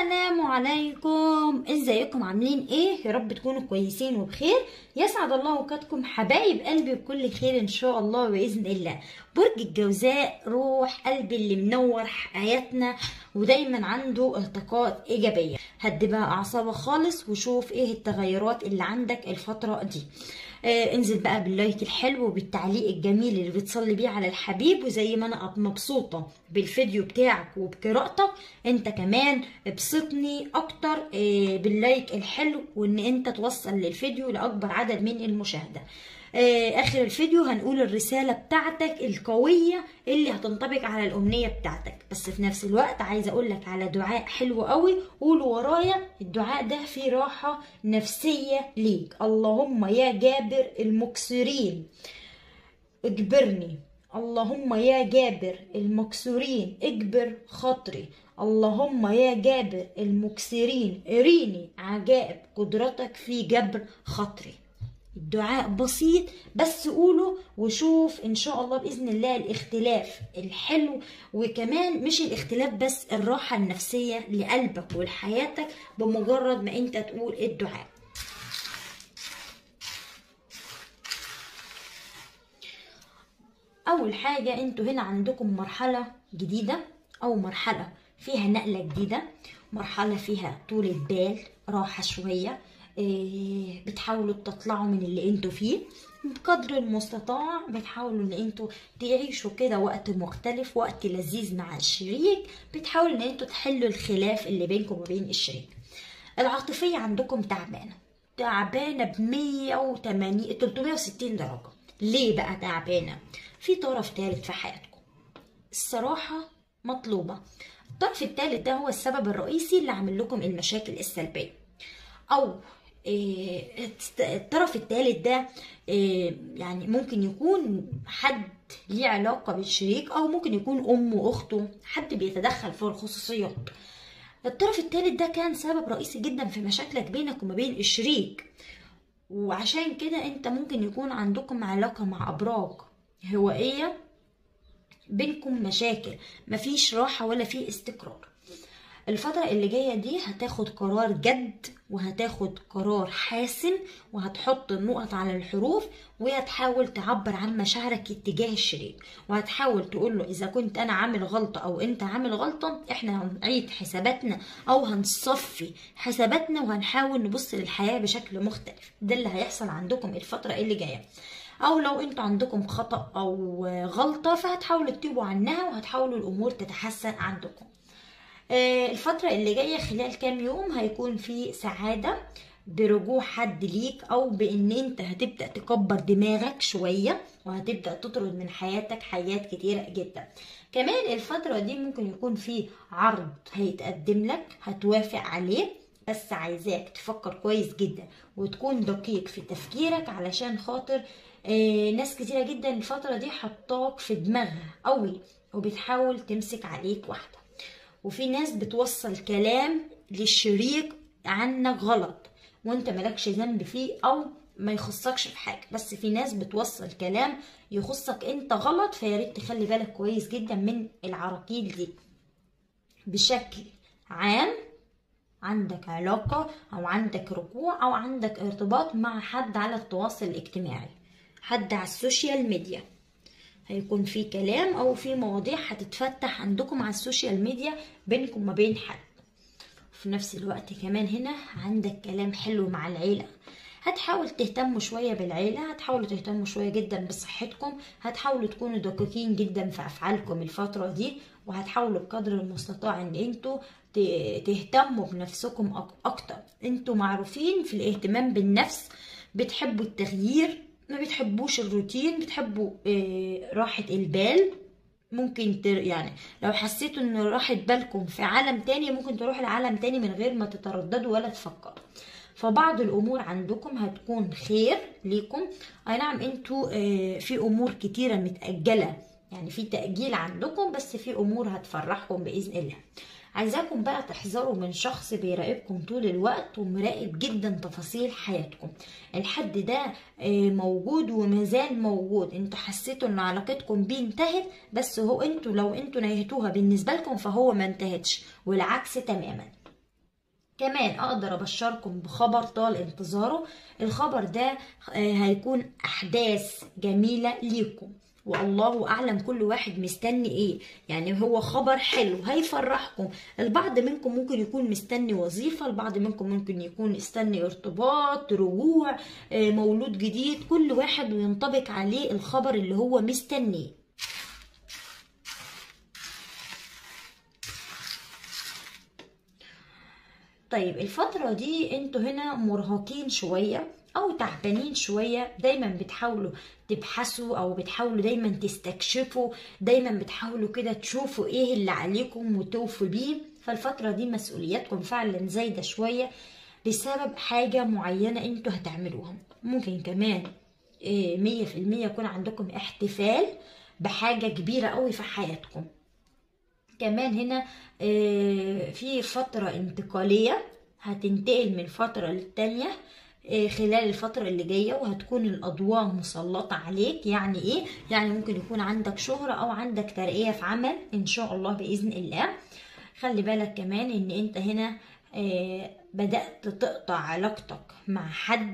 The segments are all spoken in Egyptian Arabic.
السلام عليكم ازيكم عاملين ايه يا رب تكونوا كويسين وبخير يسعد الله اوقاتكم حبايب قلبي بكل خير ان شاء الله باذن الله برج الجوزاء روح قلبي اللي منور حياتنا ودايما عنده التقاط ايجابيه هدي بقى اعصابك خالص وشوف ايه التغيرات اللي عندك الفتره دي آه انزل بقى باللايك الحلو وبالتعليق الجميل اللي بتصلي بيه على الحبيب وزي ما انا مبسوطه بالفيديو بتاعك وبقراءتك انت كمان ابسطني اكتر آه باللايك الحلو وان انت توصل للفيديو لاكبر عدد من المشاهده آه اخر الفيديو هنقول الرساله بتاعتك القويه اللي هتنطبق على الامنيه بتاعتك بس في نفس الوقت عايزه اقول لك على دعاء حلو قوي قول ورايا الدعاء ده فيه راحه نفسيه ليك اللهم يا جابر المكسرين اجبرني اللهم يا جابر المكسورين اجبر خاطري اللهم يا جابر المكسرين اريني عجائب قدرتك في جبر خاطري الدعاء بسيط بس قوله وشوف ان شاء الله باذن الله الاختلاف الحلو وكمان مش الاختلاف بس الراحه النفسيه لقلبك ولحياتك بمجرد ما انت تقول الدعاء اول حاجه انتوا هنا عندكم مرحله جديده او مرحله فيها نقله جديده مرحله فيها طولة بال راحه شويه إيه بتحاولوا تطلعوا من اللي انتوا فيه بقدر المستطاع بتحاولوا ان انتوا تعيشوا كده وقت مختلف وقت لذيذ مع الشريك بتحاولوا ان انتوا تحلوا الخلاف اللي بينكم وبين الشريك العاطفية عندكم تعبانة تعبانة ب 180 360 درجة ليه بقى تعبانة في طرف ثالث في حياتكم الصراحة مطلوبة الطرف الثالث ده هو السبب الرئيسي اللي عامل لكم المشاكل السلبية او الطرف الثالث ده يعني ممكن يكون حد ليه علاقة بالشريك أو ممكن يكون أم وأخته حد بيتدخل في الخصوصيات الطرف الثالث ده كان سبب رئيسي جدا في مشاكلك بينك وما بين الشريك وعشان كده انت ممكن يكون عندكم علاقة مع أبراج هوائية بينكم مشاكل مفيش راحة ولا في استقرار الفترة اللي جاية دي هتاخد قرار جد وهتاخد قرار حاسم وهتحط النقط على الحروف وهتحاول تعبر عن مشاعرك اتجاه الشريك وهتحاول تقول له اذا كنت انا عامل غلطة او انت عامل غلطة احنا هنعيد حساباتنا او هنصفي حساباتنا وهنحاول نبص للحياة بشكل مختلف ده اللي هيحصل عندكم الفترة اللي جاية او لو انتوا عندكم خطأ او غلطة فهتحاولوا تتوبوا عنها وهتحاولوا الامور تتحسن عندكم الفترة اللي جاية خلال كام يوم هيكون في سعادة برجوع حد ليك او بان انت هتبدأ تكبر دماغك شوية وهتبدأ تطرد من حياتك حاجات كتيرة جدا كمان الفترة دي ممكن يكون في عرض هيتقدم لك هتوافق عليه بس عايزاك تفكر كويس جدا وتكون دقيق في تفكيرك علشان خاطر آه ناس كتيرة جدا الفترة دي حطاك في دماغها قوي وبتحاول تمسك عليك واحدة وفي ناس بتوصل كلام للشريك عنك غلط وانت مالكش ذنب فيه او ما يخصكش في حاجه بس في ناس بتوصل كلام يخصك انت غلط فياريت تخلي بالك كويس جدا من العراقيل دي بشكل عام عندك علاقة أو عندك رجوع أو عندك ارتباط مع حد على التواصل الاجتماعي حد على السوشيال ميديا هيكون في كلام او في مواضيع هتتفتح عندكم على السوشيال ميديا بينكم وما بين حد في نفس الوقت كمان هنا عندك كلام حلو مع العيلة هتحاول تهتموا شوية بالعيلة هتحاولوا تهتموا شوية جدا بصحتكم هتحاولوا تكونوا دقيقين جدا في أفعالكم الفترة دي وهتحاولوا بقدر المستطاع ان انتوا تهتموا بنفسكم اكتر انتوا معروفين في الاهتمام بالنفس بتحبوا التغيير ما بتحبوش الروتين بتحبوا إيه راحة البال ممكن تر يعني لو حسيتوا ان راحة بالكم في عالم تاني ممكن تروحوا لعالم تاني من غير ما تترددوا ولا تفكروا فبعض الامور عندكم هتكون خير ليكم اي نعم انتوا إيه في امور كتيرة متأجلة يعني في تأجيل عندكم بس في امور هتفرحكم بإذن الله عايزاكم بقى تحذروا من شخص بيراقبكم طول الوقت ومراقب جدا تفاصيل حياتكم الحد ده موجود ومازال موجود انتوا حسيتوا ان علاقتكم بيه انتهت بس هو انتوا لو انتوا نهيتوها بالنسبه لكم فهو ما انتهتش والعكس تماما كمان اقدر ابشركم بخبر طال انتظاره الخبر ده آه، هيكون احداث جميله ليكم والله اعلم كل واحد مستني ايه يعني هو خبر حلو هيفرحكم البعض منكم ممكن يكون مستني وظيفه البعض منكم ممكن يكون مستني ارتباط رجوع آه، مولود جديد كل واحد وينطبق عليه الخبر اللي هو مستنيه طيب الفترة دي انتوا هنا مرهقين شوية او تعبانين شوية دايما بتحاولوا تبحثوا او بتحاولوا دايما تستكشفوا دايما بتحاولوا كده تشوفوا ايه اللي عليكم وتوفوا بيه فالفترة دي مسؤولياتكم فعلا زايدة شوية بسبب حاجة معينة انتوا هتعملوها ممكن كمان إيه، مية في المية يكون عندكم احتفال بحاجة كبيرة قوي في حياتكم كمان هنا آه، في فترة انتقالية هتنتقل من فترة للتانية آه، خلال الفترة اللي جاية وهتكون الأضواء مسلطة عليك يعني إيه؟ يعني ممكن يكون عندك شهرة أو عندك ترقية في عمل إن شاء الله بإذن الله خلي بالك كمان إن أنت هنا آه، بدأت تقطع علاقتك مع حد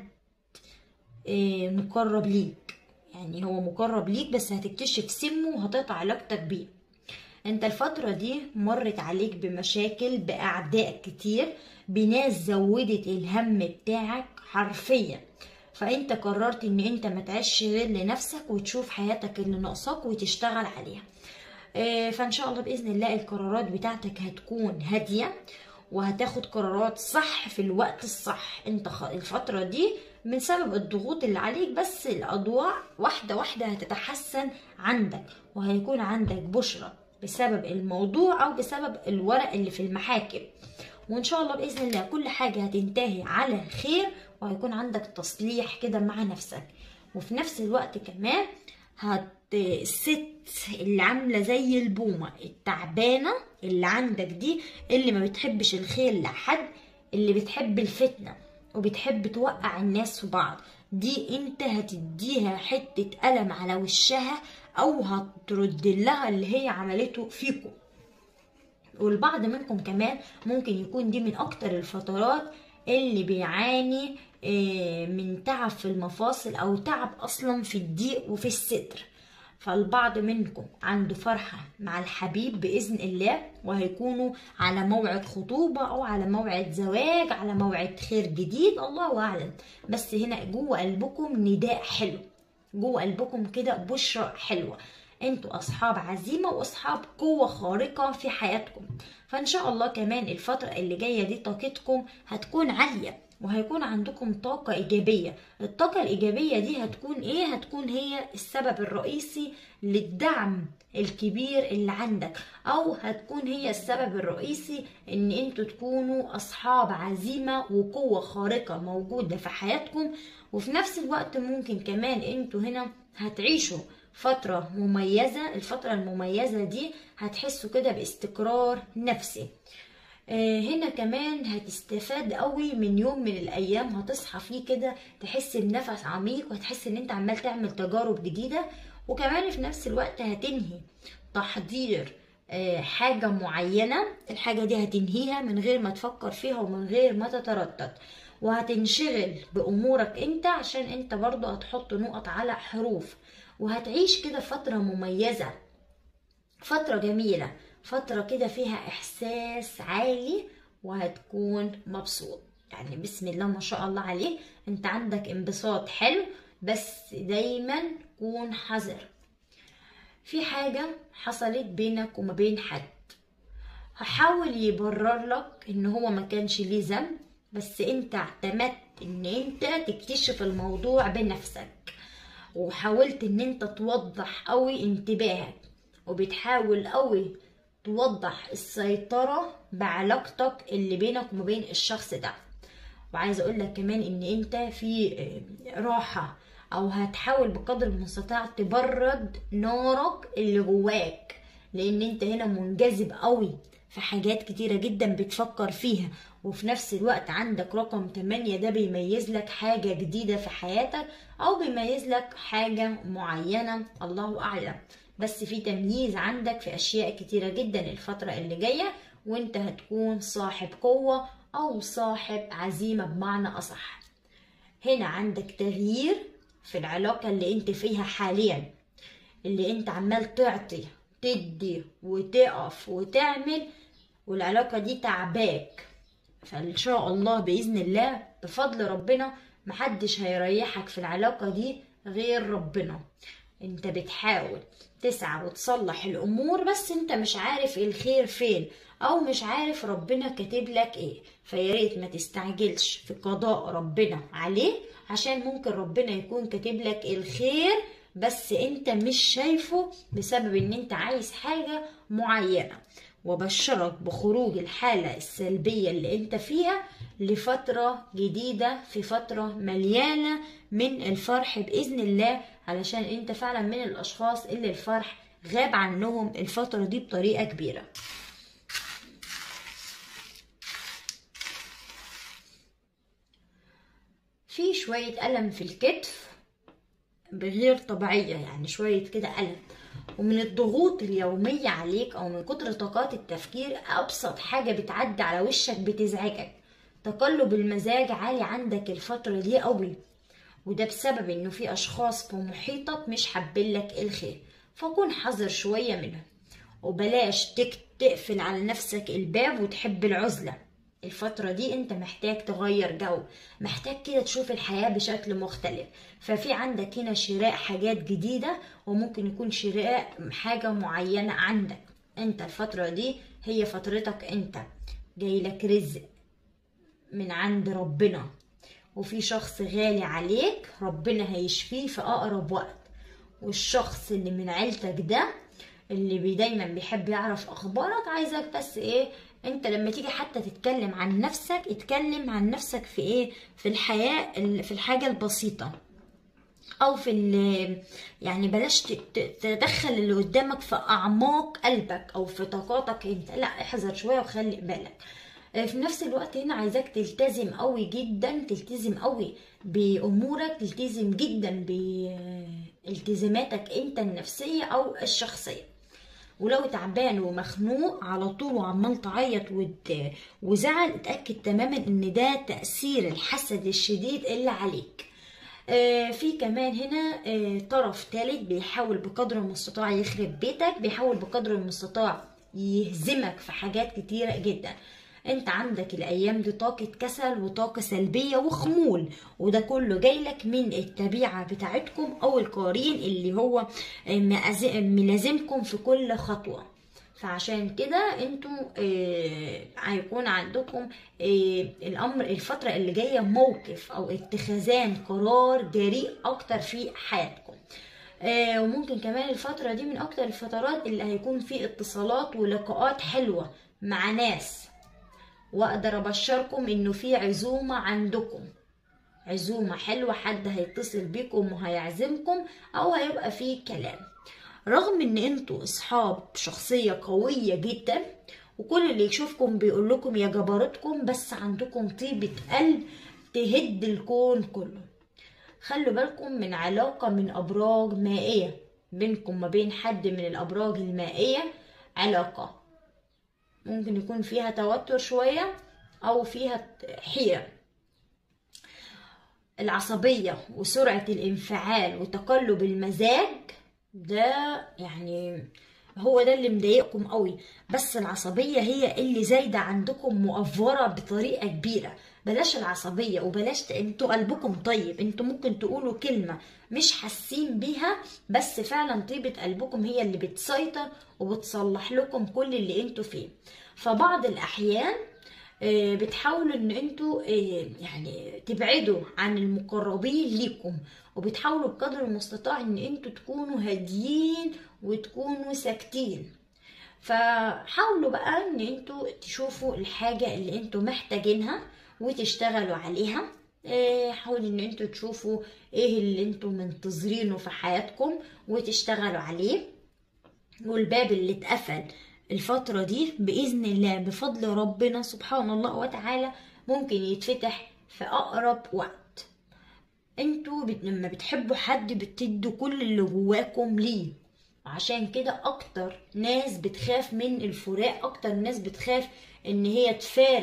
آه، مقرب ليك يعني هو مقرب ليك بس هتكتشف سمه وهتقطع علاقتك بيه انت الفترة دي مرت عليك بمشاكل بأعداء كتير بناس زودت الهم بتاعك حرفيا فانت قررت ان انت ما تعيش غير لنفسك وتشوف حياتك اللي ناقصاك وتشتغل عليها آه، فان شاء الله باذن الله القرارات بتاعتك هتكون هاديه وهتاخد قرارات صح في الوقت الصح انت خ- الفتره دي من سبب الضغوط اللي عليك بس الاضواء واحده واحده هتتحسن عندك وهيكون عندك بشرة بسبب الموضوع او بسبب الورق اللي في المحاكم وان شاء الله باذن الله كل حاجه هتنتهي على خير وهيكون عندك تصليح كده مع نفسك وفي نفس الوقت كمان هت الست اللي عامله زي البومه التعبانه اللي عندك دي اللي ما بتحبش الخير لحد اللي بتحب الفتنه وبتحب توقع الناس في بعض دي انت هتديها حته قلم على وشها او هترد لها اللي هي عملته فيكم والبعض منكم كمان ممكن يكون دي من اكتر الفترات اللي بيعاني آه، من تعب في المفاصل او تعب اصلا في الضيق وفي الصدر فالبعض منكم عنده فرحة مع الحبيب بإذن الله وهيكونوا على موعد خطوبة أو على موعد زواج على موعد خير جديد الله أعلم بس هنا جوه قلبكم نداء حلو جوه قلبكم كده بشرة حلوة انتوا اصحاب عزيمة واصحاب قوة خارقة في حياتكم فان شاء الله كمان الفترة اللي جاية دي طاقتكم هتكون عالية وهيكون عندكم طاقة إيجابية الطاقة الإيجابية دي هتكون إيه؟ هتكون هي السبب الرئيسي للدعم الكبير اللي عندك أو هتكون هي السبب الرئيسي إن انتوا تكونوا أصحاب عزيمة وقوة خارقة موجودة في حياتكم وفي نفس الوقت ممكن كمان انتوا هنا هتعيشوا فترة مميزة الفترة المميزة دي هتحسوا كده باستقرار نفسي آه، هنا كمان هتستفاد قوي من يوم من الايام هتصحى فيه كده تحس بنفس عميق وهتحس ان انت عمال تعمل تجارب جديدة وكمان في نفس الوقت هتنهي تحضير آه، حاجة معينة الحاجة دي هتنهيها من غير ما تفكر فيها ومن غير ما تتردد وهتنشغل بأمورك انت عشان انت برضو هتحط نقط على حروف وهتعيش كده فترة مميزة فترة جميلة فترة كده فيها إحساس عالي وهتكون مبسوط يعني بسم الله ما شاء الله عليه انت عندك انبساط حلو بس دايما كون حذر في حاجة حصلت بينك وما بين حد هحاول يبرر لك ان هو ما كانش ليه ذنب بس انت اعتمدت ان انت تكتشف الموضوع بنفسك وحاولت ان انت توضح قوي انتباهك وبتحاول قوي توضح السيطرة بعلاقتك اللي بينك وما بين الشخص ده وعايزه اقول لك كمان ان انت في آه، راحه او هتحاول بقدر المستطاع تبرد نارك اللي جواك لان انت هنا منجذب قوي في حاجات كتيرة جدا بتفكر فيها وفي نفس الوقت عندك رقم 8 ده بيميز لك حاجة جديدة في حياتك او بيميز لك حاجة معينة الله اعلم بس في تمييز عندك في اشياء كتيرة جدا الفترة اللي جاية وانت هتكون صاحب قوة او صاحب عزيمة بمعنى اصح هنا عندك تغيير في العلاقة اللي انت فيها حاليا اللي انت عمال تعطي تدي وتقف وتعمل والعلاقة دي تعباك فإن شاء الله بإذن الله بفضل ربنا محدش هيريحك في العلاقة دي غير ربنا انت بتحاول تسعى وتصلح الأمور بس انت مش عارف الخير فين أو مش عارف ربنا كاتب لك ايه فياريت ما تستعجلش في قضاء ربنا عليه عشان ممكن ربنا يكون كاتب لك الخير بس انت مش شايفه بسبب ان انت عايز حاجة معينة وبشرك بخروج الحالة السلبية اللي انت فيها لفترة جديدة في فترة مليانة من الفرح بإذن الله علشان انت فعلا من الأشخاص اللي الفرح غاب عنهم الفترة دي بطريقة كبيرة في شوية ألم في الكتف بغير طبيعية يعني شوية كده ألم ومن الضغوط اليومية عليك أو من كتر طاقات التفكير أبسط حاجة بتعدي على وشك بتزعجك تقلب المزاج عالي عندك الفترة دي قوي وده بسبب إنه في أشخاص في محيطك مش حابين لك الخير فكون حذر شوية منهم وبلاش تك تقفل على نفسك الباب وتحب العزلة الفترة دي انت محتاج تغير جو محتاج كده تشوف الحياة بشكل مختلف ففي عندك هنا شراء حاجات جديدة وممكن يكون شراء حاجة معينة عندك انت الفترة دي هي فترتك انت جايلك رزق من عند ربنا وفي شخص غالي عليك ربنا هيشفيه في اقرب وقت والشخص اللي من عيلتك ده اللي بي دايما بيحب يعرف اخبارك عايزك بس ايه انت لما تيجي حتى تتكلم عن نفسك اتكلم عن نفسك في ايه في الحياة في الحاجة البسيطة او في ال- يعني بلاش ت- ت- تدخل اللي قدامك في اعماق قلبك او في طاقاتك انت لا احذر شوية وخلي بالك آه، في نفس الوقت هنا عايزاك تلتزم قوي جدا تلتزم قوي بامورك تلتزم جدا بالتزاماتك انت النفسية او الشخصية ولو تعبان ومخنوق على طول وعمال تعيط وت- وزعل اتأكد تماما ان ده تأثير الحسد الشديد اللي عليك آه، في كمان هنا آه، طرف ثالث بيحاول بقدر المستطاع يخرب بيتك بيحاول بقدر المستطاع يهزمك في حاجات كتيرة جدا انت عندك الايام دي طاقة كسل وطاقة سلبية وخمول وده كله جايلك من الطبيعة بتاعتكم او القارين اللي هو آه، مأز- ملازمكم في كل خطوة فعشان كده انتوا آه، هيكون عندكم آه، الامر الفتره اللي جايه موقف او اتخاذان قرار جريء اكتر في حياتكم آه، وممكن كمان الفتره دي من اكتر الفترات اللي هيكون في اتصالات ولقاءات حلوه مع ناس واقدر ابشركم انه في عزومه عندكم عزومه حلوه حد هيتصل بيكم وهيعزمكم او هيبقى فيه كلام رغم ان انتوا اصحاب شخصية قوية جدا وكل اللي يشوفكم بيقول لكم يا جبروتكم بس عندكم طيبة قلب تهد الكون كله خلوا بالكم من علاقة من أبراج مائية بينكم ما بين حد من الأبراج المائية علاقة ممكن يكون فيها توتر شوية أو فيها حيرة العصبية وسرعة الانفعال وتقلب المزاج ده يعني هو ده اللي مضايقكم قوي بس العصبية هي اللي زايدة عندكم مؤفرة بطريقة كبيرة بلاش العصبية وبلاش ت- انتوا قلبكم طيب انتوا ممكن تقولوا كلمة مش حاسين بيها بس فعلا طيبة قلبكم هي اللي بتسيطر وبتصلح لكم كل اللي انتوا فيه فبعض الأحيان آه، بتحاولوا ان انتوا آه، يعني تبعدوا عن المقربين ليكم وبتحاولوا بقدر المستطاع ان انتوا تكونوا هاديين وتكونوا ساكتين فحاولوا بقى ان انتوا تشوفوا الحاجة اللي انتوا محتاجينها وتشتغلوا عليها آه، حاولوا ان انتوا تشوفوا ايه اللي انتوا منتظرينه في حياتكم وتشتغلوا عليه والباب اللي اتقفل الفترة دي بإذن الله بفضل ربنا سبحان الله وتعالى ممكن يتفتح في أقرب وقت انتوا بت... لما بتحبوا حد بتدوا كل اللي جواكم ليه عشان كده اكتر ناس بتخاف من الفراق اكتر ناس بتخاف ان هي تفارق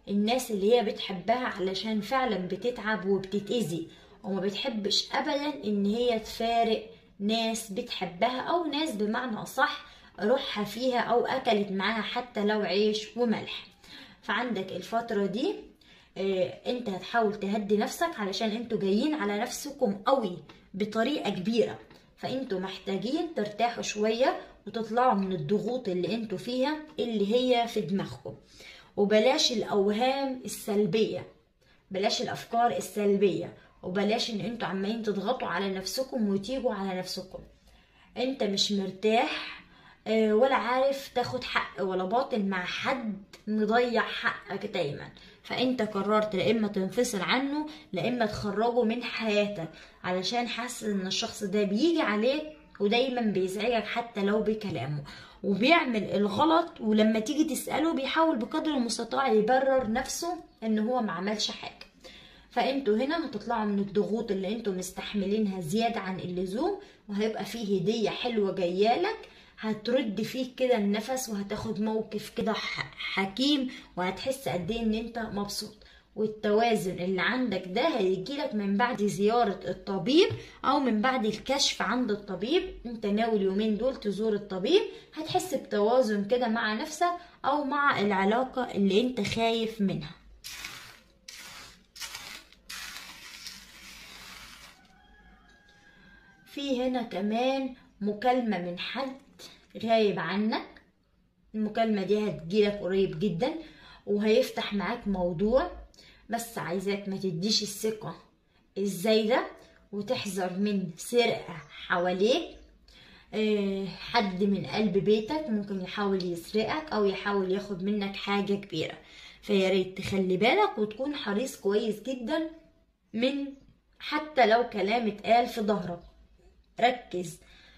الناس اللي هي بتحبها علشان فعلا بتتعب وبتتأذي وما بتحبش ابدا ان هي تفارق ناس بتحبها او ناس بمعنى اصح روحها فيها او اكلت معاها حتى لو عيش وملح فعندك الفترة دي آه، انت هتحاول تهدي نفسك علشان انتوا جايين على نفسكم قوي بطريقة كبيرة فانتوا محتاجين ترتاحوا شوية وتطلعوا من الضغوط اللي انتوا فيها اللي هي في دماغكم وبلاش الاوهام السلبية بلاش الافكار السلبية وبلاش ان انتوا عمالين تضغطوا على نفسكم وتيجوا على نفسكم انت مش مرتاح آه، ولا عارف تاخد حق ولا باطل مع حد مضيع حقك دايما فانت قررت لا اما تنفصل عنه لا اما تخرجه من حياتك علشان حاسس ان الشخص ده بيجي عليك ودايما بيزعجك حتى لو بكلامه وبيعمل الغلط ولما تيجي تسأله بيحاول بقدر المستطاع يبرر نفسه ان هو ما عملش حاجة فانتوا هنا هتطلعوا من الضغوط اللي انتوا مستحملينها زيادة عن اللزوم وهيبقى فيه هدية حلوة جايالك هترد فيك كده النفس وهتاخد موقف كده ح- حكيم وهتحس قد ايه ان انت مبسوط والتوازن اللي عندك ده هيجيلك من بعد زيارة الطبيب او من بعد الكشف عند الطبيب انت ناوي اليومين دول تزور الطبيب هتحس بتوازن كده مع نفسك او مع العلاقة اللي انت خايف منها في هنا كمان مكالمة من حد غايب عنك المكالمة دي هتجيلك قريب جدا وهيفتح معاك موضوع بس عايزاك ما تديش الثقة الزايدة وتحذر من سرقة حواليك آه، حد من قلب بيتك ممكن يحاول يسرقك او يحاول ياخد منك حاجة كبيرة فيا ريت تخلي بالك وتكون حريص كويس جدا من حتى لو كلام اتقال في ظهرك ركز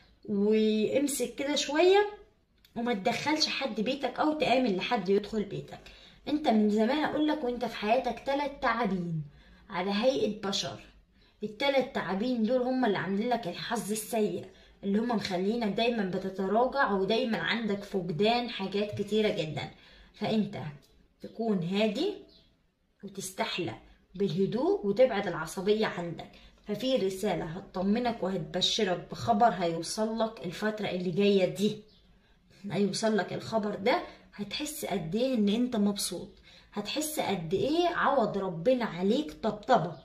وامسك كده شوية وما تدخلش حد بيتك او تآمن لحد يدخل بيتك انت من زمان اقولك وانت في حياتك تلات تعابين على هيئة بشر التلات تعابين دول هم اللي عاملين لك الحظ السيء اللي هم مخلينك دايما بتتراجع ودايما عندك فقدان حاجات كتيرة جدا فانت تكون هادي وتستحلى بالهدوء وتبعد العصبية عندك ففي رسالة هتطمنك وهتبشرك بخبر هيوصلك الفترة اللي جاية دي هيوصلك الخبر ده هتحس قد ايه ان انت مبسوط هتحس قد ايه عوض ربنا عليك طبطبة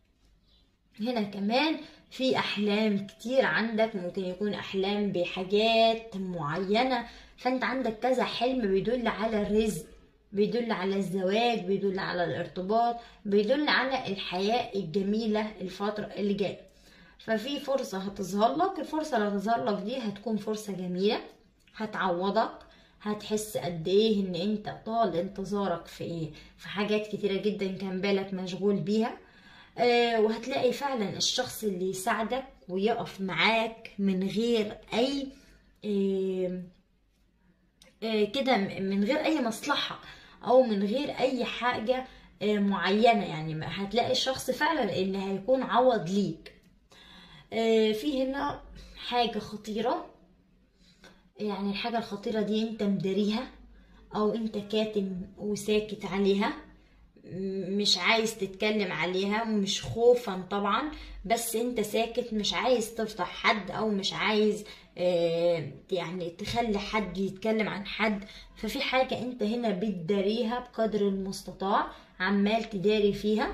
هنا كمان في احلام كتير عندك ممكن يكون احلام بحاجات معينة فانت عندك كذا حلم بيدل على الرزق بيدل على الزواج بيدل على الارتباط بيدل على الحياة الجميلة الفترة اللي جاية ففي فرصة هتظهر لك الفرصة اللي هتظهر لك دي هتكون فرصة جميلة هتعوضك هتحس قد ايه ان انت طال انتظارك في ايه في حاجات كتيرة جدا كان بالك مشغول بيها آه وهتلاقي فعلا الشخص اللي يساعدك ويقف معاك من غير اي آه آه كده من غير اي مصلحة او من غير اي حاجة آه معينة يعني هتلاقي الشخص فعلا اللي هيكون عوض ليك آه في هنا حاجة خطيرة يعني الحاجة الخطيرة دي انت مداريها او انت كاتم وساكت عليها مش عايز تتكلم عليها مش خوفا طبعا بس انت ساكت مش عايز تفتح حد او مش عايز اه يعني تخلي حد يتكلم عن حد ففي حاجة انت هنا بتداريها بقدر المستطاع عمال تداري فيها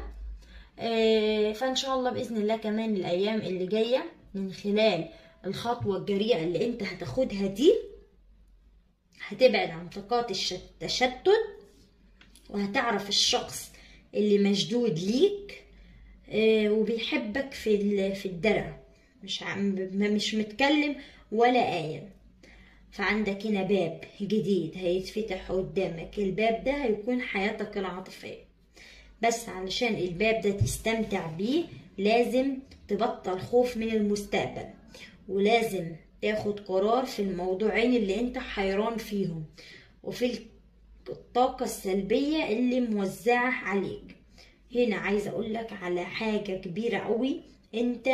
اه فان شاء الله باذن الله كمان الايام اللي جايه من خلال الخطوه الجريئه اللي انت هتاخدها دي هتبعد عن طاقات التشتت وهتعرف الشخص اللي مشدود ليك اه وبيحبك في في الدرع مش عم مش متكلم ولا قايم فعندك هنا باب جديد هيتفتح قدامك الباب ده هيكون حياتك العاطفيه بس علشان الباب ده تستمتع بيه لازم تبطل خوف من المستقبل ولازم تاخد قرار في الموضوعين اللي انت حيران فيهم وفي الطاقة السلبية اللي موزعة عليك هنا عايزة اقولك على حاجة كبيرة قوي انت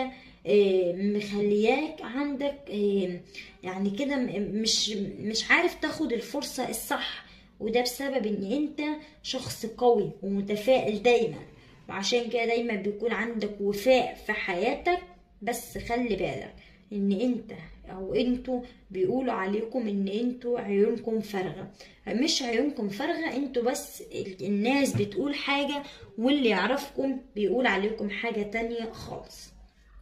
مخلياك عندك يعني كده مش مش عارف تاخد الفرصة الصح وده بسبب ان انت شخص قوي ومتفائل دايما وعشان كده دايما بيكون عندك وفاء في حياتك بس خلي بالك ان انت او انتوا بيقولوا عليكم ان انتوا عيونكم فارغة مش عيونكم فارغة انتوا بس الناس بتقول حاجة واللي يعرفكم بيقول عليكم حاجة تانية خالص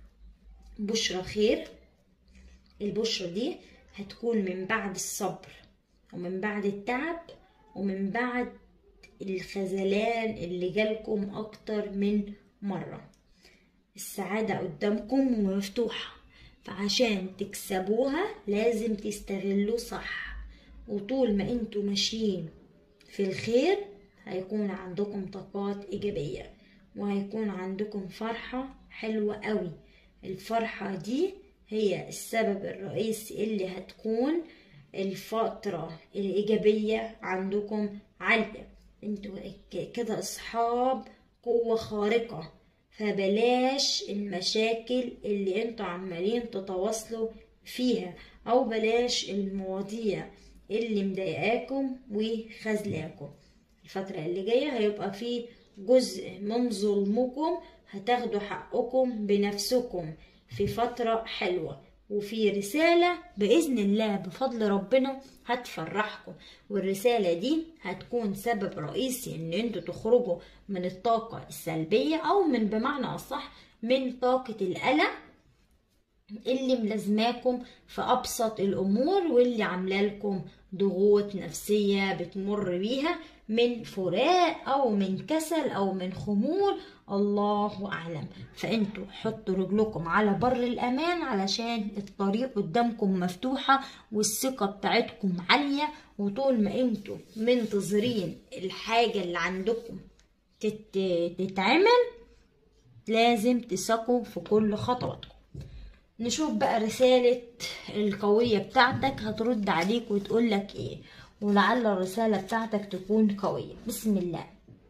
بشرى خير البشرة دي هتكون من بعد الصبر ومن بعد التعب ومن بعد الخذلان اللي جالكم اكتر من مرة السعادة قدامكم ومفتوحة فعشان تكسبوها لازم تستغلوا صح وطول ما انتوا ماشيين في الخير هيكون عندكم طاقات ايجابية وهيكون عندكم فرحة حلوة قوي الفرحة دي هي السبب الرئيسي اللي هتكون الفترة الإيجابية عندكم عالية انتوا كده أصحاب قوة خارقة فبلاش المشاكل اللي انتوا عمالين تتواصلوا فيها او بلاش المواضيع اللي مضايقاكم وخذلاكم الفترة اللي جاية هيبقى في جزء من ظلمكم هتاخدوا حقكم بنفسكم في فترة حلوة وفي رسالة بإذن الله بفضل ربنا هتفرحكم والرسالة دي هتكون سبب رئيسي ان انتوا تخرجوا من الطاقة السلبية او من بمعنى اصح من طاقة القلق اللي ملازماكم في ابسط الامور واللي عاملالكم ضغوط نفسية بتمر بيها من فراق او من كسل او من خمول الله اعلم فانتوا حطوا رجلكم على بر الامان علشان الطريق قدامكم مفتوحة والثقة بتاعتكم عالية وطول ما انتوا منتظرين الحاجة اللي عندكم تت... تتعمل لازم تثقوا في كل خطواتكم نشوف بقى رسالة القوية بتاعتك هترد عليك وتقولك ايه ولعل الرسالة بتاعتك تكون قوية بسم الله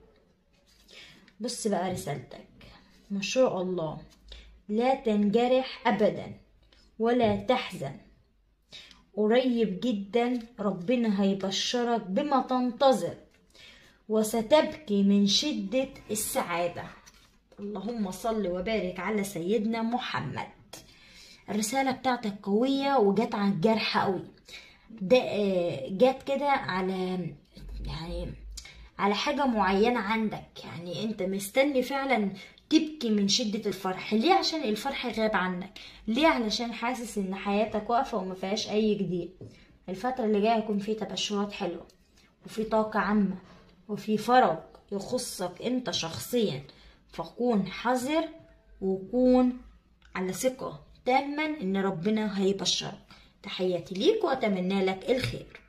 بص بقى رسالتك ما شاء الله لا تنجرح أبدا ولا تحزن قريب جدا ربنا هيبشرك بما تنتظر وستبكي من شدة السعادة اللهم صل وبارك على سيدنا محمد الرسالة بتاعتك قوية وجت على الجرح قوي ده جت كده على يعني على حاجة معينة عندك يعني انت مستني فعلا تبكي من شدة الفرح ليه عشان الفرح غاب عنك ليه علشان حاسس ان حياتك واقفة وما فيهاش اي جديد الفترة اللي جاية يكون في تبشرات حلوة وفي طاقة عامة وفي فرج يخصك انت شخصيا فكون حذر وكون على ثقة تاما ان ربنا هيبشرك تحياتي ليك واتمنى لك الخير